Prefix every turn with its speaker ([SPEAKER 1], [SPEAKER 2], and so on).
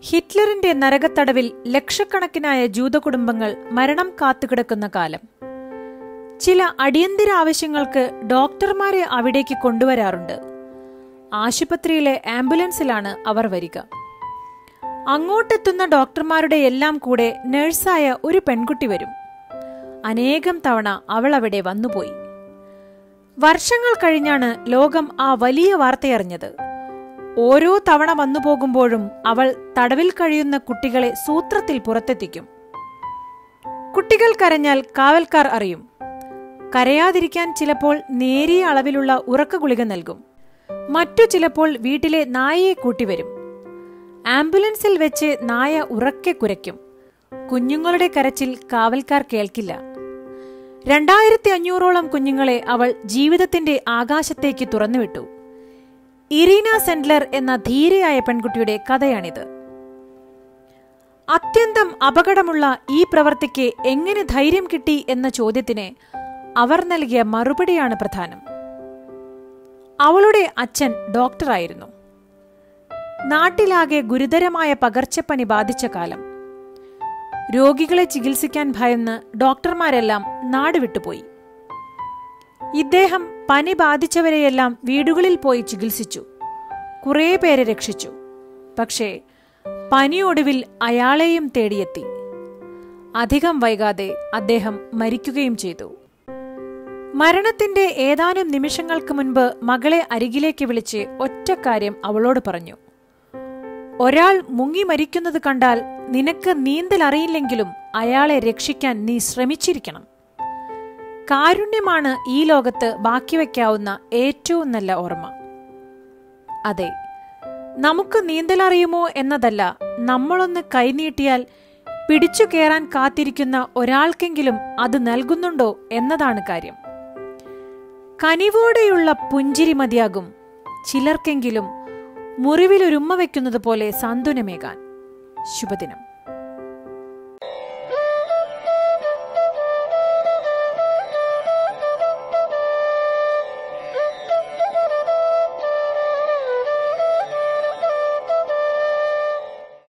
[SPEAKER 1] ഹിറ്റ്ലറിന്റെ നരകത്തടവിൽ ലക്ഷക്കണക്കിനായ ജൂത കുടുംബങ്ങൾ മരണം കാത്തുകിടക്കുന്ന കാലം ചില അടിയന്തര ആവശ്യങ്ങൾക്ക് ഡോക്ടർമാരെ അവിടേക്ക് കൊണ്ടുവരാറുണ്ട് ആശുപത്രിയിലെ ആംബുലൻസിലാണ് അവർ വരിക അങ്ങോട്ടെത്തുന്ന ഡോക്ടർമാരുടെ എല്ലാം കൂടെ നഴ്സായ ഒരു പെൺകുട്ടി വരും അനേകം തവണ അവൾ അവിടെ വന്നുപോയി വർഷങ്ങൾ കഴിഞ്ഞാണ് ലോകം ആ വലിയ വാർത്തയറിഞ്ഞത് ഓരോ തവണ വന്നു പോകുമ്പോഴും അവൾ തടവിൽ കഴിയുന്ന കുട്ടികളെ സൂത്രത്തിൽ പുറത്തെത്തിക്കും കുട്ടികൾ കരഞ്ഞാൽ കാവൽക്കാർ അറിയും കരയാതിരിക്കാൻ ചിലപ്പോൾ നേരിയ അളവിലുള്ള ഉറക്ക ഗുളിക നൽകും മറ്റു ചിലപ്പോൾ വീട്ടിലെ നായയെ കൂട്ടിവരും ആംബുലൻസിൽ വെച്ച് നായ ഉറക്കെ കുരയ്ക്കും കുഞ്ഞുങ്ങളുടെ കരച്ചിൽ കാവൽക്കാർ കേൾക്കില്ല രണ്ടായിരത്തി അഞ്ഞൂറോളം കുഞ്ഞുങ്ങളെ അവൾ ജീവിതത്തിന്റെ ആകാശത്തേക്ക് തുറന്നുവിട്ടു ഇറീന സെൻഡ്ലർ എന്ന ധീരയായ പെൺകുട്ടിയുടെ കഥയാണിത് അത്യന്തം അപകടമുള്ള ഈ പ്രവൃത്തിക്ക് എങ്ങനെ ധൈര്യം കിട്ടി എന്ന ചോദ്യത്തിന് അവർ നൽകിയ മറുപടിയാണ് പ്രധാനം അവളുടെ അച്ഛൻ ഡോക്ടറായിരുന്നു നാട്ടിലാകെ ഗുരുതരമായ പകർച്ചപ്പനി ബാധിച്ച കാലം രോഗികളെ ചികിത്സിക്കാൻ ഭയന്ന് ഡോക്ടർമാരെല്ലാം നാട് വിട്ടുപോയി ഇദ്ദേഹം പനി ബാധിച്ചവരെയെല്ലാം വീടുകളിൽ പോയി ചികിത്സിച്ചു കുറേ പേരെ രക്ഷിച്ചു പക്ഷേ പനിയൊടുവിൽ അയാളെയും തേടിയെത്തി അധികം വൈകാതെ അദ്ദേഹം മരിക്കുകയും ചെയ്തു മരണത്തിന്റെ ഏതാനും നിമിഷങ്ങൾക്ക് മുൻപ് മകളെ അരികിലേക്ക് വിളിച്ച് ഒറ്റ കാര്യം അവളോട് പറഞ്ഞു ഒരാൾ മുങ്ങി മരിക്കുന്നത് കണ്ടാൽ നിനക്ക് നീന്തൽ അറിയില്ലെങ്കിലും അയാളെ രക്ഷിക്കാൻ നീ ശ്രമിച്ചിരിക്കണം കാരുണ്യമാണ് ഈ ലോകത്ത് ബാക്കി വയ്ക്കാവുന്ന ഏറ്റവും നല്ല ഓർമ്മ അതെ നമുക്ക് നീന്തലറിയുമോ എന്നതല്ല നമ്മളൊന്ന് കൈനീട്ടിയാൽ പിടിച്ചു കയറാൻ കാത്തിരിക്കുന്ന ഒരാൾക്കെങ്കിലും അത് നൽകുന്നുണ്ടോ എന്നതാണ് കാര്യം കനിവോടെയുള്ള പുഞ്ചിരി മതിയാകും ചിലർക്കെങ്കിലും മുറിവിലൊരുമ്മ വയ്ക്കുന്നത് പോലെ സാന്ത്വനമേകാൻ ശുഭദിനം